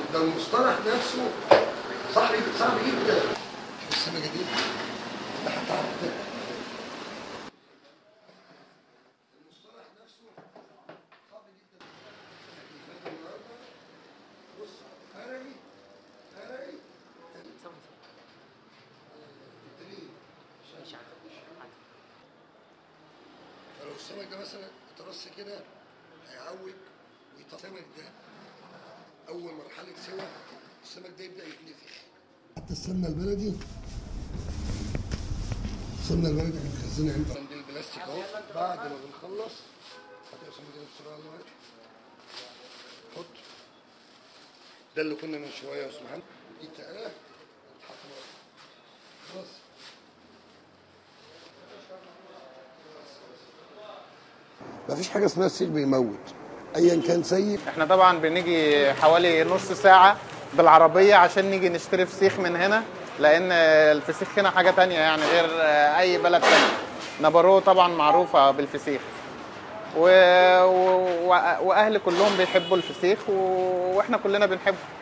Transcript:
ده المصطلح نفسه صعب صعب جدا السمكه دي ده حتى عرفت المصطلح نفسه صعب جدا تكليفات النهارده بص فرعي فرعي الدليل فلو السمك ده مثلا اترص كده هيعوج ويطلع السمك ده اول مرحله سوا السمك ده يبدا يتنفخ حتى السمنه البلدي السمنه البلدي احنا بنخزنها امتى عند البلاستيك اهو بعد ما بنخلص هتبقى سمنه كده بسرعه الله حط ده اللي كنا من شويه يا استاذ محمد دي التقاله تتحط بره. خلاص مفيش حاجه اسمها السيل بيموت ايا كان سيء احنا طبعا بنيجي حوالي نص ساعة بالعربية عشان نيجي نشتري فسيخ من هنا لأن الفسيخ هنا حاجة تانية يعني غير أي بلد تاني نبارو طبعا معروفة بالفسيخ و... و... وأهل كلهم بيحبوا الفسيخ و... وإحنا كلنا بنحبه